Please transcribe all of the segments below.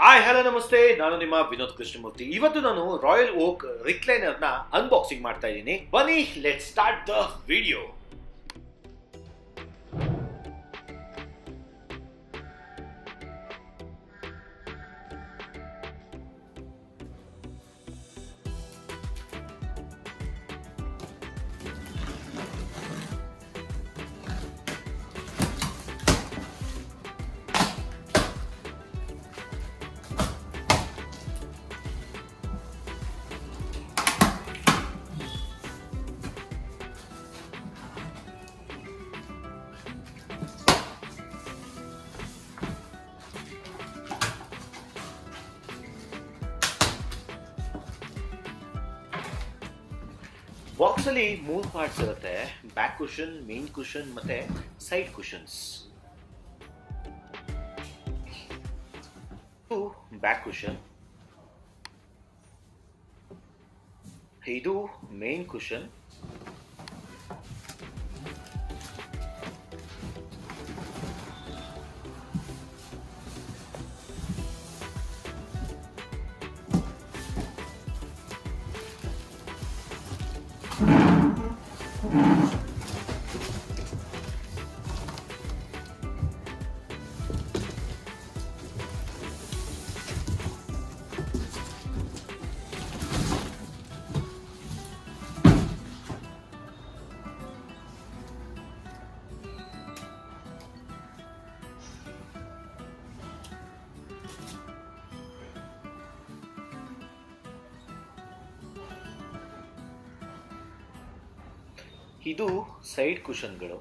hi hello ನಮಸ್ತೆ ನಾನು ನಿಮ್ಮ ವಿನೋದ್ ಕೃಷ್ಣಮೂರ್ತಿ ಇವತ್ತು ನಾನು ರಾಯಲ್ ಓಕ್ ರಿಕ್ಲೈನರ್ ನ ಅನ್ಬಾಕ್ಸಿಂಗ್ ಮಾಡ್ತಾ ಇದ್ದೀನಿ ಬನ್ನಿ let start the video box ಅಲ್ಲಿ ಮೂರು ಪಾರ್ಟ್ಸ್ ಇರುತ್ತೆ ಬ್ಯಾಕ್ ಕುಷನ್ ಮೇನ್ ಕುಷನ್ ಮತ್ತೆ ಸೈಡ್ ಕುಷನ್ಸ್ ಬ್ಯಾಕ್ ಕುಷನ್ ಇದು ಮೇನ್ ಕುಷನ್ ಇದು ಸೈಡ್ ಕುಷನ್ಗಳು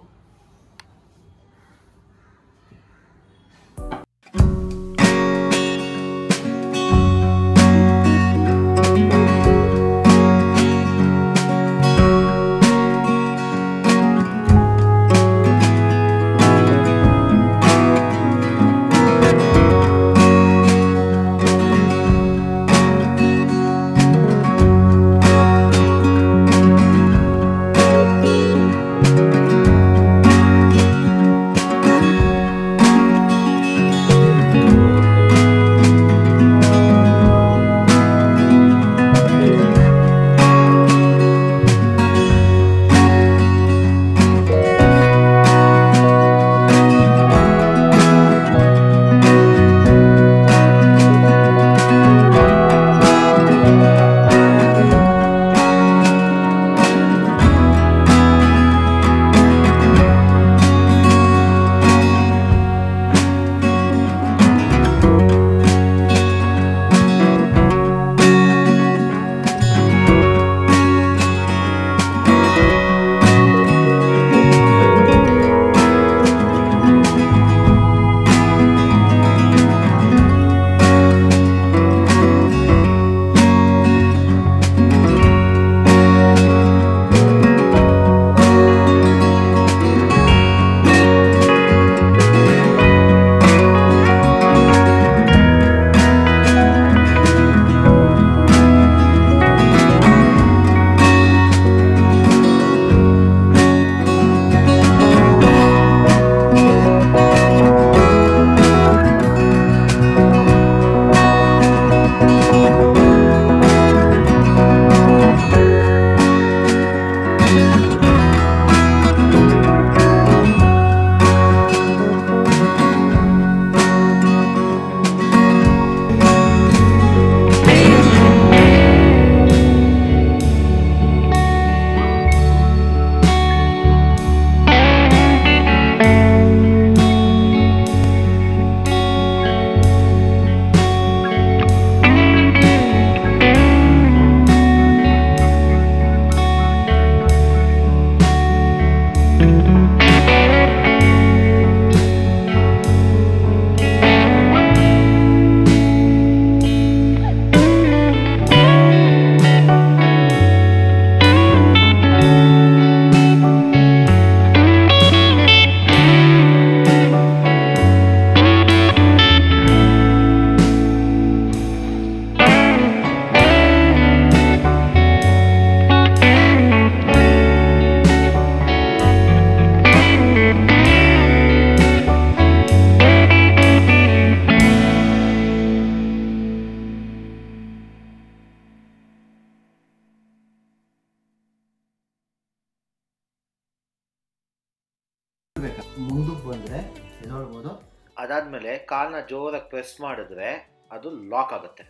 ಮುಟ್ಬೇಕು ಮುಂದಕ್ಕೆ ಬಂದರೆ ನೋಡ್ಬೋದು ಅದಾದ್ಮೇಲೆ ಕಾಲ್ನ ಜೋರಾಗಿ ಪ್ರೆಸ್ ಮಾಡಿದ್ರೆ ಅದು ಲಾಕ್ ಆಗುತ್ತೆ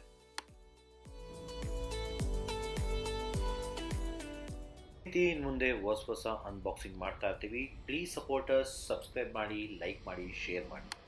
ರೀತಿ ಇನ್ ಮುಂದೆ ಹೊಸ ಹೊಸ ಅನ್ಬಾಕ್ಸಿಂಗ್ ಮಾಡ್ತಾ ಇರ್ತೀವಿ ಪ್ಲೀಸ್ ಸಪೋರ್ಟರ್ಸ್ ಸಬ್ಸ್ಕ್ರೈಬ್ ಮಾಡಿ ಲೈಕ್ ಮಾಡಿ ಶೇರ್ ಮಾಡಿ